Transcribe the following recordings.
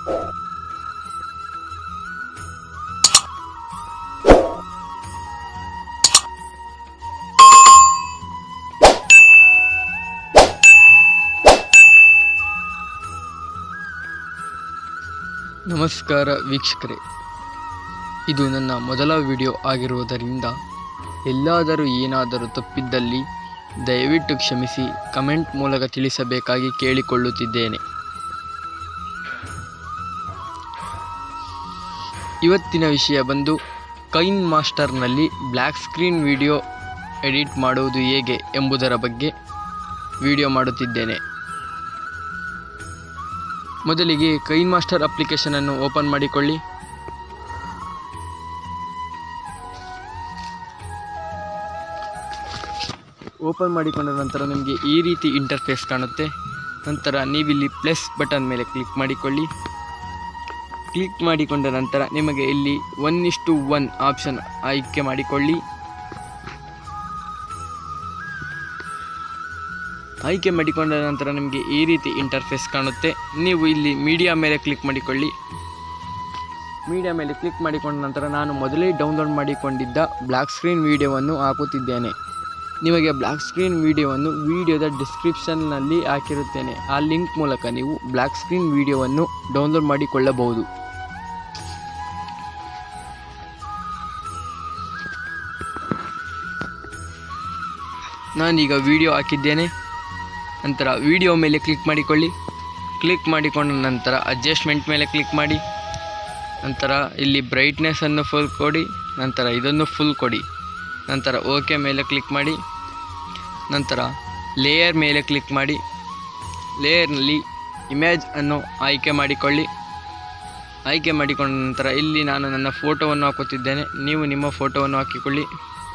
ನಮಸ್ಕಾರ ವೀಕ್ಷಕರೇ ಇದು ನನ್ನ ಮೊದಲ ವಿಡಿಯೋ ಆಗಿರುವುದರಿಂದ ಎಲ್ಲಾದರೂ ಏನಾದರೂ ತಪ್ಪಿದ್ದಲ್ಲಿ ದಯವಿಟ್ಟು ಕ್ಷಮಿಸಿ ಕಮೆಂಟ್ ಮೂಲಕ ತಿಳಿಸಬೇಕಾಗಿ ಕೇಳಿಕೊಳ್ಳುತ್ತಿದ್ದೇನೆ ಇವತ್ತಿನ ವಿಷಯ ಬಂದು ಕೈನ್ ಮಾಸ್ಟರ್ನಲ್ಲಿ ಬ್ಲ್ಯಾಕ್ ಸ್ಕ್ರೀನ್ ವಿಡಿಯೋ ಎಡಿಟ್ ಮಾಡುವುದು ಹೇಗೆ ಎಂಬುದರ ಬಗ್ಗೆ ವಿಡಿಯೋ ಮಾಡುತ್ತಿದ್ದೇನೆ ಮೊದಲಿಗೆ ಕೈನ್ ಮಾಸ್ಟರ್ ಅಪ್ಲಿಕೇಶನನ್ನು ಓಪನ್ ಮಾಡಿಕೊಳ್ಳಿ ಓಪನ್ ಮಾಡಿಕೊಂಡ ನಂತರ ನಿಮಗೆ ಈ ರೀತಿ ಇಂಟರ್ಫೇಸ್ ಕಾಣುತ್ತೆ ನಂತರ ನೀವಿಲ್ಲಿ ಪ್ಲಸ್ ಬಟನ್ ಮೇಲೆ ಕ್ಲಿಕ್ ಮಾಡಿಕೊಳ್ಳಿ ಕ್ಲಿಕ್ ಮಾಡಿಕೊಂಡ ನಂತರ ನಿಮಗೆ ಇಲ್ಲಿ ಒನ್ ಇಷ್ಟು ಒನ್ ಆಪ್ಷನ್ ಆಯ್ಕೆ ಮಾಡಿಕೊಳ್ಳಿ ಆಯ್ಕೆ ಮಾಡಿಕೊಂಡ ನಂತರ ನಿಮಗೆ ಈ ರೀತಿ ಇಂಟರ್ಫೇಸ್ ಕಾಣುತ್ತೆ ನೀವು ಇಲ್ಲಿ ಮೀಡಿಯಾ ಮೇಲೆ ಕ್ಲಿಕ್ ಮಾಡಿಕೊಳ್ಳಿ ಮೀಡಿಯಾ ಮೇಲೆ ಕ್ಲಿಕ್ ಮಾಡಿಕೊಂಡ ನಂತರ ನಾನು ಮೊದಲೇ ಡೌನ್ಲೋಡ್ ಮಾಡಿಕೊಂಡಿದ್ದ ಬ್ಲ್ಯಾಕ್ ಸ್ಕ್ರೀನ್ ವಿಡಿಯೋವನ್ನು ಹಾಕುತ್ತಿದ್ದೇನೆ ನಿಮಗೆ ಬ್ಲ್ಯಾಕ್ ಸ್ಕ್ರೀನ್ ವಿಡಿಯೋವನ್ನು ವಿಡಿಯೋದ ಡಿಸ್ಕ್ರಿಪ್ಷನ್ನಲ್ಲಿ ಹಾಕಿರುತ್ತೇನೆ ಆ ಲಿಂಕ್ ಮೂಲಕ ನೀವು ಬ್ಲ್ಯಾಕ್ ಸ್ಕ್ರೀನ್ ವಿಡಿಯೋವನ್ನು ಡೌನ್ಲೋಡ್ ಮಾಡಿಕೊಳ್ಳಬಹುದು ನಾನೀಗ ವಿಡಿಯೋ ಹಾಕಿದ್ದೇನೆ ನಂತರ ವಿಡಿಯೋ ಮೇಲೆ ಕ್ಲಿಕ್ ಮಾಡಿಕೊಳ್ಳಿ ಕ್ಲಿಕ್ ಮಾಡಿಕೊಂಡ ನಂತರ ಅಡ್ಜಸ್ಟ್ಮೆಂಟ್ ಮೇಲೆ ಕ್ಲಿಕ್ ಮಾಡಿ ನಂತರ ಇಲ್ಲಿ ಬ್ರೈಟ್ನೆಸ್ಸನ್ನು ಫುಲ್ ಕೊಡಿ ನಂತರ ಇದನ್ನು ಫುಲ್ ಕೊಡಿ ನಂತರ ಓಕೆ ಮೇಲೆ ಕ್ಲಿಕ್ ಮಾಡಿ ನಂತರ ಲೇಯರ್ ಮೇಲೆ ಕ್ಲಿಕ್ ಮಾಡಿ ಲೇಯರ್ನಲ್ಲಿ ಇಮೇಜ್ ಅನ್ನು ಆಯ್ಕೆ ಮಾಡಿಕೊಳ್ಳಿ ಆಯ್ಕೆ ಮಾಡಿಕೊಂಡ ನಂತರ ಇಲ್ಲಿ ನಾನು ನನ್ನ ಫೋಟೋವನ್ನು ಹಾಕುತ್ತಿದ್ದೇನೆ ನೀವು ನಿಮ್ಮ ಫೋಟೋವನ್ನು ಹಾಕಿಕೊಳ್ಳಿ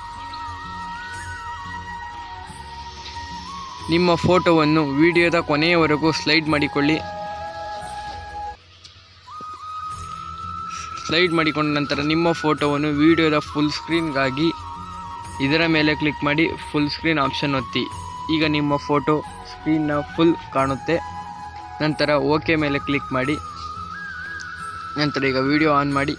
ನಿಮ್ಮ ಫೋಟೋವನ್ನು ವಿಡಿಯೋದ ಕೊನೆಯವರೆಗೂ ಸ್ಲೈಡ್ ಮಾಡಿಕೊಳ್ಳಿ ಸ್ಲೈಡ್ ಮಾಡಿಕೊಂಡ ನಂತರ ನಿಮ್ಮ ಫೋಟೋವನ್ನು ವಿಡಿಯೋದ ಫುಲ್ ಸ್ಕ್ರೀನ್ಗಾಗಿ ಇದರ ಮೇಲೆ ಕ್ಲಿಕ್ ಮಾಡಿ ಫುಲ್ ಸ್ಕ್ರೀನ್ ಆಪ್ಷನ್ ಒತ್ತಿ ಈಗ ನಿಮ್ಮ ಫೋಟೋ ಸ್ಕ್ರೀನ್ನ ಫುಲ್ ಕಾಣುತ್ತೆ ನಂತರ ಓಕೆ ಮೇಲೆ ಕ್ಲಿಕ್ ಮಾಡಿ ನಂತರ ಈಗ ವಿಡಿಯೋ ಆನ್ ಮಾಡಿ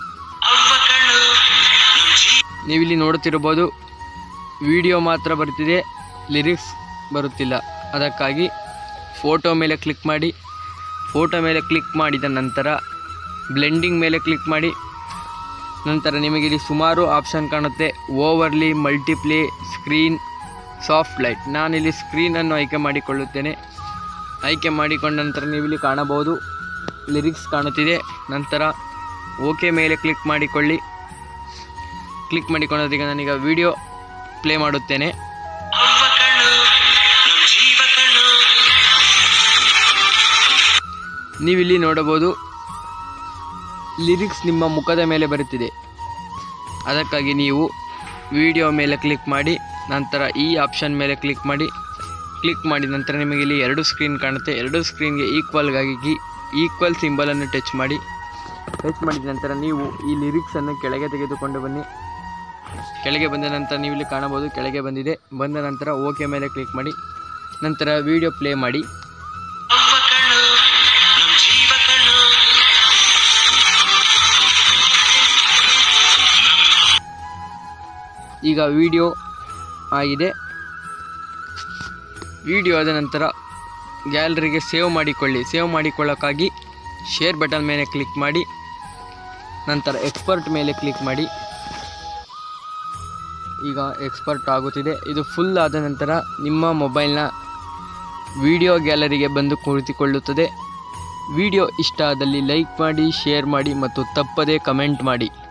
ನೀವಿಲ್ಲಿ ನೋಡುತ್ತಿರಬಹುದು ವಿಡಿಯೋ ಮಾತ್ರ ಬರ್ತಿದೆ ಲಿರಿಕ್ಸ್ ಬರುತ್ತಿಲ್ಲ ಅದಕ್ಕಾಗಿ ಫೋಟೋ ಮೇಲೆ ಕ್ಲಿಕ್ ಮಾಡಿ ಫೋಟೋ ಮೇಲೆ ಕ್ಲಿಕ್ ಮಾಡಿದ ನಂತರ ಬ್ಲೆಂಡಿಂಗ್ ಮೇಲೆ ಕ್ಲಿಕ್ ಮಾಡಿ ನಂತರ ನಿಮಗೆ ಇಲ್ಲಿ ಸುಮಾರು ಆಪ್ಷನ್ ಕಾಣುತ್ತೆ overlay multiply screen soft light ನಾನಿಲ್ಲಿ ಸ್ಕ್ರೀನನ್ನು ಆಯ್ಕೆ ಮಾಡಿಕೊಳ್ಳುತ್ತೇನೆ ಆಯ್ಕೆ ಮಾಡಿಕೊಂಡ ನಂತರ ನೀವಿಲ್ಲಿ ಕಾಣಬಹುದು ಲಿರಿಕ್ಸ್ ಕಾಣುತ್ತಿದೆ ನಂತರ ಓಕೆ ಮೇಲೆ ಕ್ಲಿಕ್ ಮಾಡಿಕೊಳ್ಳಿ ಕ್ಲಿಕ್ ಮಾಡಿಕೊಂಡದೀಗ ನಾನೀಗ ವಿಡಿಯೋ ಪ್ಲೇ ಮಾಡುತ್ತೇನೆ ನೀವಿಲ್ಲಿ ನೋಡಬಹುದು ಲಿರಿಕ್ಸ್ ನಿಮ್ಮ ಮುಖದ ಮೇಲೆ ಬರುತ್ತಿದೆ ಅದಕ್ಕಾಗಿ ನೀವು ವಿಡಿಯೋ ಮೇಲೆ ಕ್ಲಿಕ್ ಮಾಡಿ ನಂತರ ಈ ಆಪ್ಷನ್ ಮೇಲೆ ಕ್ಲಿಕ್ ಮಾಡಿ ಕ್ಲಿಕ್ ಮಾಡಿದ ನಂತರ ನಿಮಗೆ ಇಲ್ಲಿ ಎರಡು ಸ್ಕ್ರೀನ್ ಕಾಣುತ್ತೆ ಎರಡು ಸ್ಕ್ರೀನ್ಗೆ ಈಕ್ವಲ್ಗಾಗಿ ಈಕ್ವಲ್ ಸಿಂಬಲನ್ನು ಟಚ್ ಮಾಡಿ ಟಚ್ ಮಾಡಿದ ನಂತರ ನೀವು ಈ ಲಿರಿಕ್ಸನ್ನು ಕೆಳಗೆ ತೆಗೆದುಕೊಂಡು ಬನ್ನಿ ಕೆಳಗೆ ಬಂದ ನಂತರ ನೀವು ಇಲ್ಲಿ ಕಾಣಬಹುದು ಕೆಳಗೆ ಬಂದಿದೆ ಬಂದ ನಂತರ ಓಕೆ ಮೇಲೆ ಕ್ಲಿಕ್ ಮಾಡಿ ನಂತರ ವಿಡಿಯೋ ಪ್ಲೇ ಮಾಡಿ ಈಗ ವಿಡಿಯೋ ಆಗಿದೆ ವಿಡಿಯೋ ಆದ ನಂತರ ಗ್ಯಾಲರಿಗೆ ಸೇವ್ ಮಾಡಿಕೊಳ್ಳಿ ಸೇವ್ ಮಾಡಿಕೊಳ್ಳೋಕ್ಕಾಗಿ ಶೇರ್ ಬಟನ್ ಮೇಲೆ ಕ್ಲಿಕ್ ಮಾಡಿ ನಂತರ ಎಕ್ಸ್ಪರ್ಟ್ ಮೇಲೆ ಕ್ಲಿಕ್ ಮಾಡಿ ಈಗ ಎಕ್ಸ್ಪರ್ಟ್ ಆಗುತ್ತಿದೆ ಇದು ಫುಲ್ ಆದ ನಂತರ ನಿಮ್ಮ ಮೊಬೈಲ್ನ ವಿಡಿಯೋ ಗ್ಯಾಲರಿಗೆ ಬಂದು ಕುಳಿತುಕೊಳ್ಳುತ್ತದೆ ವಿಡಿಯೋ ಇಷ್ಟ ಆದಲ್ಲಿ ಲೈಕ್ ಮಾಡಿ ಶೇರ್ ಮಾಡಿ ಮತ್ತು ತಪ್ಪದೇ ಕಮೆಂಟ್ ಮಾಡಿ